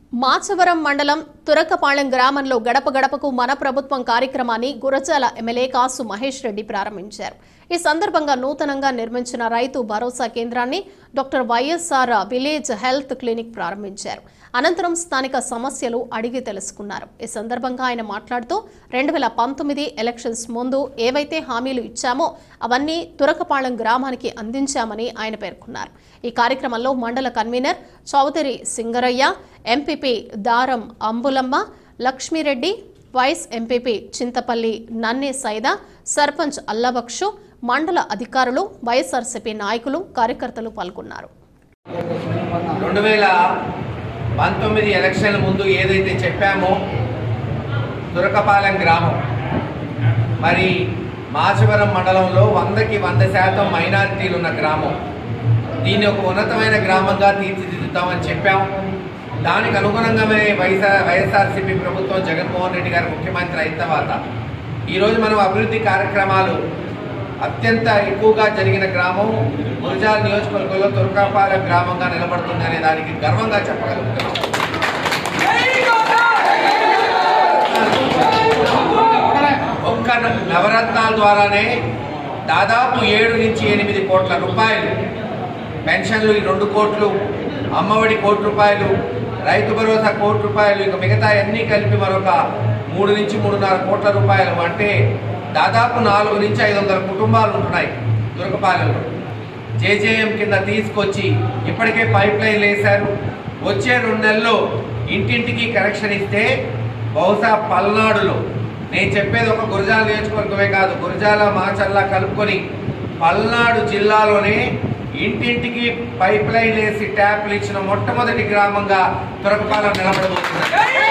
మాచవరం మండలం తురకపాళెం గ్రామంలో గడప గడపకు మన ప్రభుత్వం కార్యక్రమాన్ని గురజాల ఎమ్మెల్యే కాసు మహేష్ రెడ్డి ప్రారంభించారు ఈ సందర్భంగా నూతనంగా నిర్మించిన రైతు భరోసా కేంద్రాన్ని doctor YSR village health clinic ప్రారంభించారు అనంతరం స్థానిక సమస్యలు అడిగి తెలుసుకున్నారు ఈ సందర్భంగా ఆయన మాట్లాడుతూ రెండు వేల పంతొమ్మిది ఎలక్షన్స్ ముందు ఏవైతే హామీలు ఇచ్చామో అవన్నీ తురకపాళెం గ్రామానికి అందించామని ఆయన పేర్కొన్నారు ఈ కార్యక్రమంలో మండల convener Chowdary Singaraiah MPP Daram Ambulamma Lakshmi Reddy vice MPP Chintapalli Nanne Saida sarpanch అల్లబక్షు మండల అధికారులు వైఎస్ఆర్సీపీ నాయకులు కార్యకర్తలు పాల్గొన్నారు రెండు వేల పంతొమ్మిది ఎలక్షన్ల ముందు ఏదైతే చెప్పామో తురకపాలెం గ్రామం మరి మాచవరం మండలంలో వందకి వంద శాతం మైనారిటీలు ఉన్న గ్రామం దీన్ని ఒక ఉన్నతమైన గ్రామంగా తీర్చిదిద్దుతామని చెప్పాం దానికి అనుగుణంగానే వైఎస్ఆర్ వైఎస్ఆర్సీపీ ప్రభుత్వం జగన్మోహన్ రెడ్డి గారు ముఖ్యమంత్రి అయిన తర్వాత ఈరోజు మనం అభివృద్ధి కార్యక్రమాలు అత్యంత ఎక్కువగా జరిగిన గ్రామం గురజాల నియోజకవర్గంలో తురకాపాలెం గ్రామంగా నిలబడుతుంది అనే దానికి గర్వంగా చెప్పగలుగుతున్నాం ఒక్క న- నవరత్నాల ద్వారానే దాదాపు ఏడు నుంచి ఎనిమిది కోట్ల రూపాయలు పెన్షన్లు ఈ రెండు కోట్లు అమ్మఒడి కోటి రూపాయలు రైతు భరోసా కోటి రూపాయలు ఇక మిగతా అన్నీ కలిపి మరొక మూడు నుంచి మూడున్నర కోట్ల రూపాయలు అంటే దాదాపు నాలుగు నుంచి ఐదు వందల కుటుంబాలు ఉంటున్నాయి దుర్గపాలెంలో జేజేఎం కింద తీసుకొచ్చి ఇప్పటికే పైప్ లైన్ వేశారు వచ్చే రెండు నెలల్లో ఇంటింటికి కనెక్షన్ ఇస్తే బహుశా పల్నాడులో నేను చెప్పేది ఒక గురజాల నియోజకవర్గమే కాదు గురజాల మాచల్లా కలుపుకొని పల్నాడు జిల్లాలోనే ఇంటింటికి పైప్ లైన్ వేసి ట్యాప్లు ఇచ్చిన మొట్టమొదటి గ్రామంగా తురకపాలెం నిలబడబోతుంది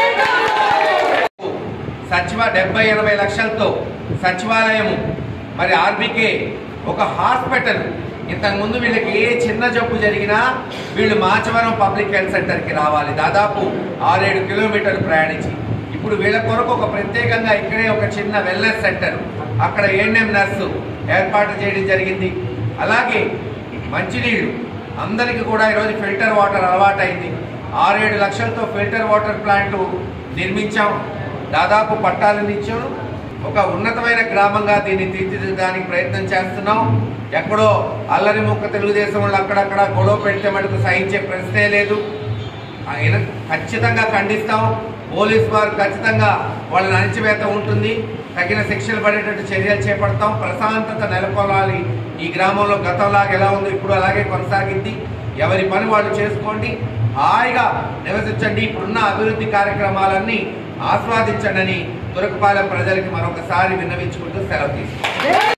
సచివ డెబ్బై ఎనభై లక్షలతో సచివాలయము మరి ఆర్బీకే ఒక హాస్పిటల్ ఇంతకుముందు వీళ్ళకి ఏ చిన్న జబ్బు జరిగినా వీళ్ళు మాచవరం పబ్లిక్ హెల్త్ సెంటర్కి రావాలి దాదాపు ఆరేడు కిలోమీటర్లు ప్రయాణించి ఇప్పుడు వీళ్ళ కొరకు ఒక ప్రత్యేకంగా ఇక్కడే ఒక చిన్న వెల్నెస్ సెంటర్ అక్కడ ఏఎన్ఎం నర్సు ఏర్పాటు చేయడం జరిగింది అలాగే మంచినీళ్ళు అందరికీ కూడా ఈరోజు ఫిల్టర్ వాటర్ అలవాటైంది ఆరేడు లక్షలతో ఫిల్టర్ వాటర్ ప్లాంట్ నిర్మించాం దాదాపు పట్టాలను ఇచ్చాం ఒక ఉన్నతమైన గ్రామంగా దీన్ని తీర్చిదిద్దడానికి ప్రయత్నం చేస్తున్నాం ఎక్కడో అల్లరి ముక్క తెలుగుదేశం వాళ్ళు అక్కడక్కడ గొడవ పెడితే మటుకు సహించే ప్రశ్నే లేదు ఆయన ఖచ్చితంగా ఖండిస్తాం పోలీస్ వారు ఖచ్చితంగా వాళ్ళని అణచివేత ఉంటుంది తగిన శిక్షలు పడేటట్టు చర్యలు చేపడతాం ప్రశాంతత నెలకొలాలి ఈ గ్రామంలో గతంలాగా ఎలా ఉందో ఇప్పుడు అలాగే కొనసాగింది ఎవరి పని వాళ్ళు చేసుకోండి హాయిగా నివసించండి ఇప్పుడున్న అభివృద్ధి కార్యక్రమాలన్నీ ఆస్వాదించండి అని తురకపాలెం ప్రజలకి మరొకసారి విన్నవించుకుంటూ సెలవు తీసుకుంటాం